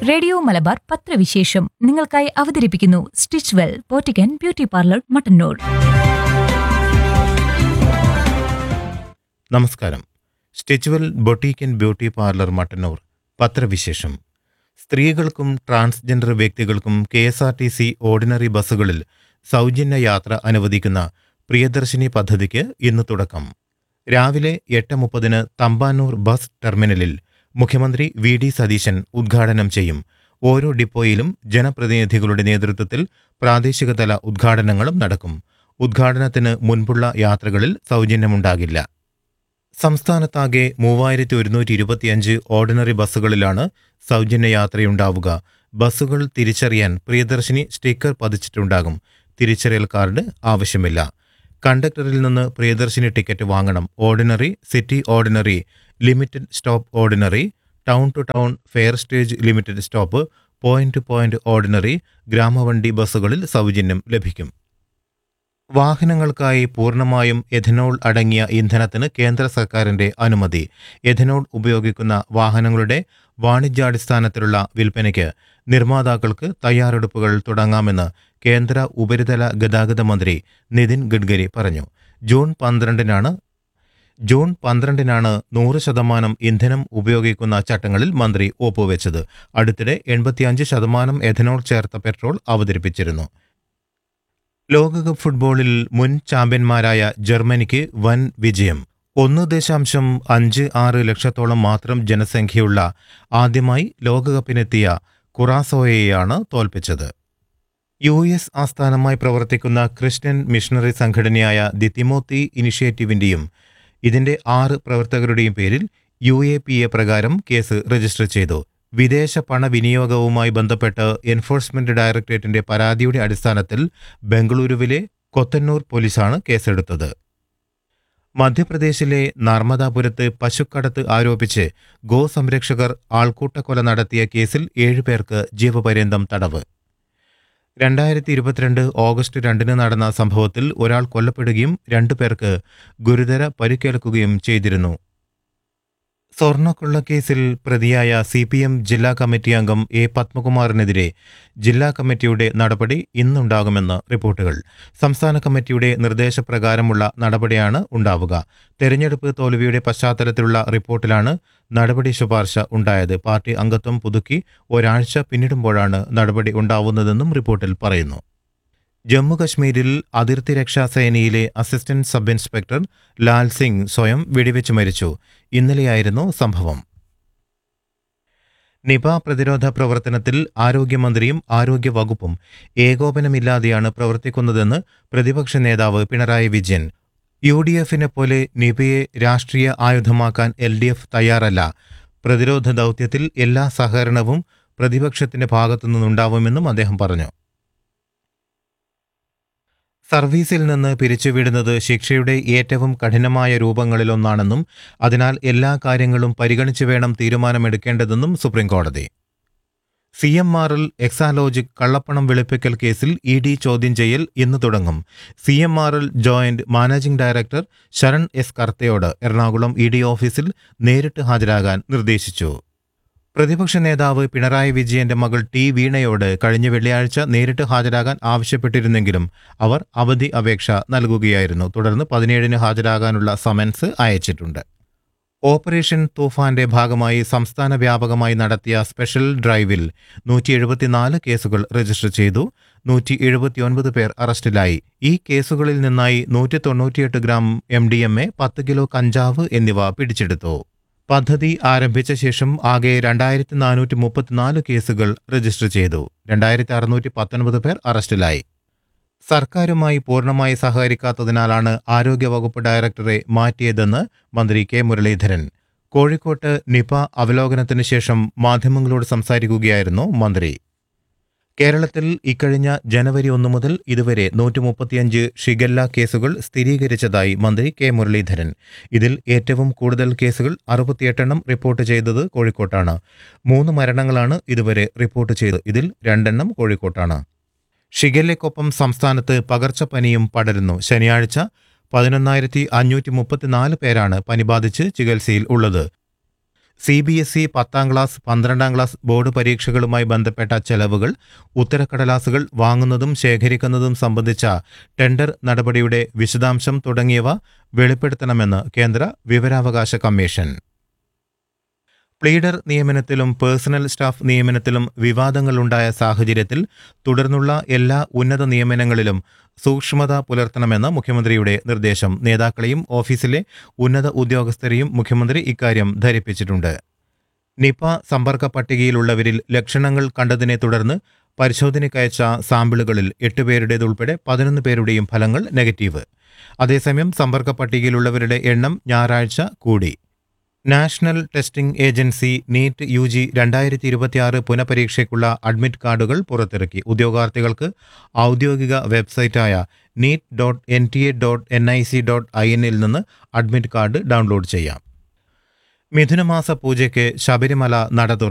radio Malabar പത്രവിശേഷം നിങ്ങൾക്കായി അവതരിപ്പിക്കുന്നു stitch well boutique beauty parlour Mattannur നമസ്കാരം stitchwell boutique and beauty parlour Mattannur പത്രവിശേഷം സ്ത്രീകൾക്കും ട്രാൻസ്ജെൻഡർ വ്യക്തികൾക്കും K S R T C ordinary ബസ്സുകളിൽ സൗജന്യ യാത്ര അനുവദിക്കുന്ന പ്രിയദർശിനി പദ്ധതിക്ക് ഇന്ന് തുടക്കം രാവിലെ എട്ട് മുപ്പതിന് തമ്പാനൂർ ബസ് ടെർമിനലിൽ മുഖ്യമന്ത്രി വി ഡി സതീശൻ ഉദ്ഘാടനം ചെയ്യും ഓരോ ഡിപ്പോയിലും ജനപ്രതിനിധികളുടെ നേതൃത്വത്തിൽ പ്രാദേശികതല ഉദ്ഘാടനങ്ങളും നടക്കും ഉദ്ഘാടനത്തിന് മുൻപുള്ള യാത്രകളിൽ സൗജന്യമുണ്ടാകില്ല സംസ്ഥാനത്താകെ മൂവായിരത്തി ഒരുന്നൂറ്റി ഇരുപത്തിയഞ്ച് ഓർഡിനറി ബസ്സുകളിലാണ് സൗജന്യ യാത്രയുണ്ടാവുക ബസ്സുകൾ തിരിച്ചറിയാൻ പ്രിയദർശിനി സ്റ്റിക്കർ പതിച്ചിട്ടുണ്ടാകും തിരിച്ചറിയൽ കാർഡ് ആവശ്യമില്ല കണ്ടക്ടറിൽ നിന്ന് പ്രിയദർശിനി ടിക്കറ്റ് വാങ്ങണം ordinary city ordinary limited stop ordinary town to town fare stage limited stop point to point ordinary ഗ്രാമവണ്ടി ബസ്സുകളിൽ സൗജന്യം ലഭിക്കും വാഹനങ്ങൾക്കായി പൂർണ്ണമായും എഥനോൾ അടങ്ങിയ ഇന്ധനത്തിന് കേന്ദ്ര സർക്കാരിന്റെ അനുമതി എഥനോൾ ഉപയോഗിക്കുന്ന വാഹനങ്ങളുടെ വാണിജ്യാടിസ്ഥാനത്തിലുള്ള വിൽപ്പനയ്ക്ക് നിർമ്മാതാക്കൾക്ക് തയ്യാറെടുപ്പുകൾ തുടങ്ങാമെന്ന് കേന്ദ്ര ഉപരിതല ഗതാഗത മന്ത്രി നിതിൻ ഗഡ്കരി പറഞ്ഞു ജൂൺ പന്ത്രണ്ടിനാണ് ജൂൺ പന്ത്രണ്ടിനാണ് നൂറ് ശതമാനം ഇന്ധനം ഉപയോഗിക്കുന്ന ചട്ടങ്ങളിൽ മന്ത്രി ഒപ്പുവെച്ചത് അടുത്തിടെ എൺപത്തിയഞ്ച് ശതമാനം എഥനോൾ ചേർത്ത പെട്രോൾ അവതരിപ്പിച്ചിരുന്നു ലോകകപ്പ് ഫുട്ബോളിൽ മുൻ ചാമ്പ്യന്മാരായ ജർമ്മനിക്ക് വൻ വിജയം ഒന്ന് ദശാംശം അഞ്ച് ആറ് ലക്ഷത്തോളം മാത്രം ജനസംഖ്യയുള്ള ആദ്യമായി ലോകകപ്പിനെത്തിയ കുറാസോയെയാണ് തോൽപ്പിച്ചത് യു എസ് ആസ്ഥാനമായി പ്രവർത്തിക്കുന്ന ക്രിസ്ത്യൻ മിഷണറി സംഘടനയായ ദി തിമോത്തി ഇനിഷ്യേറ്റീവിന്റെയും ഇതിന്റെ ആറ് പ്രവർത്തകരുടെയും പേരിൽ യു എ പി എ പ്രകാരം കേസ് രജിസ്റ്റർ ചെയ്തു വിദേശ പണവിനിയോഗവുമായി ബന്ധപ്പെട്ട് എൻഫോഴ്സ്മെന്റ് ഡയറക്ടറേറ്റിന്റെ പരാതിയുടെ അടിസ്ഥാനത്തിൽ ബംഗളൂരുവിലെ കൊത്തന്നൂർ പോലീസാണ് കേസെടുത്തത് മധ്യപ്രദേശിലെ നർമ്മദാപുരത്ത് പശുക്കടത്ത് ആരോപിച്ച് ഗോസംരക്ഷകർ ആൾക്കൂട്ടക്കൊല നടത്തിയ കേസിൽ ഏഴുപേർക്ക് ജീവപര്യന്തം തടവ് രണ്ടായിരത്തി ഇരുപത്തിരണ്ട് ഓഗസ്റ്റ് രണ്ടിന് നടന്ന സംഭവത്തിൽ ഒരാൾ കൊല്ലപ്പെടുകയും രണ്ടു പേർക്ക് ഗുരുതര പരിക്കേൽക്കുകയും ചെയ്തിരുന്നു സ്വർണ്ണക്കൊള്ള കേസിൽ പ്രതിയായ സി പി എം ജില്ലാ കമ്മിറ്റി അംഗം എ പത്മകുമാറിനെതിരെ ജില്ലാ കമ്മിറ്റിയുടെ നടപടി ഇന്നുണ്ടാകുമെന്ന് റിപ്പോർട്ടുകൾ സംസ്ഥാന കമ്മിറ്റിയുടെ നിർദ്ദേശപ്രകാരമുള്ള നടപടിയാണ് ഉണ്ടാവുക തെരഞ്ഞെടുപ്പ് തോൽവിയുടെ പശ്ചാത്തലത്തിലുള്ള റിപ്പോർട്ടിലാണ് നടപടി ശുപാർശ ഉണ്ടായത് പാർട്ടി അംഗത്വം പുതുക്കി ഒരാഴ്ച പിന്നിടുമ്പോഴാണ് നടപടി ഉണ്ടാവുന്നതെന്നും റിപ്പോർട്ടിൽ പറയുന്നു ജമ്മു കശ്മീരിൽ അതിർത്തി രക്ഷാ സേനയിലെ assistant sub inspector Lal Singh സ്വയം വെടിവെച്ച് മരിച്ചു ഇന്നലെയായിരുന്നു സംഭവം നിപ പ്രതിരോധ പ്രവർത്തനത്തിൽ ആരോഗ്യമന്ത്രിയും ആരോഗ്യ വകുപ്പും ഏകോപനമില്ലാതെയാണ് പ്രവർത്തിക്കുന്നതെന്ന് പ്രതിപക്ഷ നേതാവ് പിണറായി വിജയൻ യു ഡി എഫിനെ പോലെ നിപയെ രാഷ്ട്രീയ ആയുധമാക്കാൻ എൽ ഡി എഫ് തയ്യാറല്ല പ്രതിരോധ ദൗത്യത്തിൽ എല്ലാ സഹകരണവും പ്രതിപക്ഷത്തിന്റെ ഭാഗത്തുനിന്നുണ്ടാവുമെന്നും അദ്ദേഹം പറഞ്ഞു സർവീസിൽ നിന്ന് പിരിച്ചുവിടുന്നത് ശിക്ഷയുടെ ഏറ്റവും കഠിനമായ രൂപങ്ങളിലൊന്നാണെന്നും അതിനാൽ എല്ലാ കാര്യങ്ങളും പരിഗണിച്ചു വേണം തീരുമാനമെടുക്കേണ്ടതെന്നും സുപ്രീംകോടതി സി എം ആറിൽ എക്സാലോജിക് കള്ളപ്പണം വെളുപ്പിക്കൽ കേസിൽ ഇ ഡി ചോദ്യം ചെയ്യൽ ഇന്ന് തുടങ്ങും സി എം ആറിൽ joint managing director Saran S കർത്തയോട് എറണാകുളം ഇ ഡി ഓഫീസിൽ നേരിട്ട് ഹാജരാകാൻ നിർദ്ദേശിച്ചു പ്രതിപക്ഷ നേതാവ് പിണറായി വിജയന്റെ മകൾ ടി വീണയോട് കഴിഞ്ഞ വെള്ളിയാഴ്ച നേരിട്ട് ഹാജരാകാൻ ആവശ്യപ്പെട്ടിരുന്നെങ്കിലും അവർ അവധി അപേക്ഷ നൽകുകയായിരുന്നു തുടർന്ന് പതിനേഴിന് ഹാജരാകാനുള്ള സമൻസ് അയച്ചിട്ടുണ്ട് ഓപ്പറേഷൻ തൂഫാന്റെ ഭാഗമായി സംസ്ഥാന വ്യാപകമായി നടത്തിയ സ്പെഷ്യൽ ഡ്രൈവിൽ നൂറ്റി എഴുപത്തിനാല് കേസുകൾ രജിസ്റ്റർ ചെയ്തു നൂറ്റി എഴുപത്തിയൊൻപത് പേർ അറസ്റ്റിലായി ഈ കേസുകളിൽ നിന്നായി നൂറ്റി തൊണ്ണൂറ്റിയെട്ട് gram M D M A പത്ത് കിലോ കഞ്ചാവ് എന്നിവ പിടിച്ചെടുത്തു പദ്ധതി ആരംഭിച്ച ശേഷം ആകെ രണ്ടായിരത്തി നാനൂറ്റി മുപ്പത്തിനാല് കേസുകൾ രജിസ്റ്റർ ചെയ്തു രണ്ടായിരത്തി അറുന്നൂറ്റി പത്തൊൻപത് പേർ അറസ്റ്റിലായി സർക്കാരുമായി പൂർണ്ണമായി സഹകരിക്കാത്തതിനാലാണ് ആരോഗ്യവകുപ്പ് ഡയറക്ടറെ മാറ്റിയതെന്ന് മന്ത്രി കെ മുരളീധരൻ കോഴിക്കോട്ട് നിപ അവലോകനത്തിന് ശേഷം മാധ്യമങ്ങളോട് സംസാരിക്കുകയായിരുന്നു മന്ത്രി കേരളത്തിൽ ഇക്കഴിഞ്ഞ ജനുവരി ഒന്ന് മുതൽ ഇതുവരെ നൂറ്റി മുപ്പത്തിയഞ്ച് ഷിഗല്ല കേസുകൾ സ്ഥിരീകരിച്ചതായി മന്ത്രി കെ മുരളീധരൻ ഇതിൽ ഏറ്റവും കൂടുതൽ കേസുകൾ അറുപത്തിയെട്ടെണ്ണം റിപ്പോർട്ട് ചെയ്തത് കോഴിക്കോട്ടാണ് മൂന്ന് മരണങ്ങളാണ് ഇതുവരെ റിപ്പോർട്ട് ചെയ്തത് ഇതിൽ രണ്ടെണ്ണം കോഴിക്കോട്ടാണ് ഷിഗല്ലയ്ക്കൊപ്പം സംസ്ഥാനത്ത് പകർച്ചപ്പനിയും പടരുന്നു ശനിയാഴ്ച പതിനൊന്നായിരത്തി അഞ്ഞൂറ്റി മുപ്പത്തിനാല് പേരാണ് പനി ബാധിച്ച് ചികിത്സയിൽ ഉള്ളത് സി ബി എസ് ഇ പത്താം ക്ലാസ് പന്ത്രണ്ടാം ക്ലാസ് ബോർഡ് പരീക്ഷകളുമായി ബന്ധപ്പെട്ട ചെലവുകൾ ഉത്തരക്കടലാസുകൾ വാങ്ങുന്നതും ശേഖരിക്കുന്നതും സംബന്ധിച്ച ടെൻഡർ നടപടിയുടെ വിശദാംശം തുടങ്ങിയവ വെളിപ്പെടുത്തണമെന്ന് കേന്ദ്ര വിവരാവകാശ കമ്മീഷൻ പ്ലീഡർ നിയമനത്തിലും പേഴ്സണൽ സ്റ്റാഫ് നിയമനത്തിലും വിവാദങ്ങളുണ്ടായ സാഹചര്യത്തിൽ തുടർന്നുള്ള എല്ലാ ഉന്നത നിയമനങ്ങളിലും സൂക്ഷ്മത പുലർത്തണമെന്ന് മുഖ്യമന്ത്രിയുടെ നിർദ്ദേശം നേതാക്കളെയും ഓഫീസിലെ ഉന്നത ഉദ്യോഗസ്ഥരെയും മുഖ്യമന്ത്രി ഇക്കാര്യം ധരിപ്പിച്ചിട്ടുണ്ട് നിപ സമ്പർക്ക പട്ടികയിലുള്ളവരിൽ ലക്ഷണങ്ങൾ കണ്ടതിനെ തുടർന്ന് പരിശോധനയ്ക്കയച്ച സാമ്പിളുകളിൽ എട്ട് പേരുടേതുൾപ്പെടെ പതിനൊന്ന് പേരുടെയും ഫലങ്ങൾ നെഗറ്റീവ് അതേസമയം സമ്പർക്ക പട്ടികയിലുള്ളവരുടെ എണ്ണം ഞായറാഴ്ച കൂടി national testing agency NEET U G രണ്ടായിരത്തി ഇരുപത്തിയാറ് പുനഃപരീക്ഷയ്ക്കുള്ള അഡ്മിറ്റ് കാർഡുകൾ പുറത്തിറക്കി ഉദ്യോഗാർത്ഥികൾക്ക് ഔദ്യോഗിക വെബ്സൈറ്റായ NEET dot N T A dot N I C dot I എന്നിൽ നിന്ന് അഡ്മിറ്റ് കാർഡ് ഡൗൺലോഡ് ചെയ്യാം മിഥുനമാസ പൂജയ്ക്ക് ശബരിമല നട തുറന്നു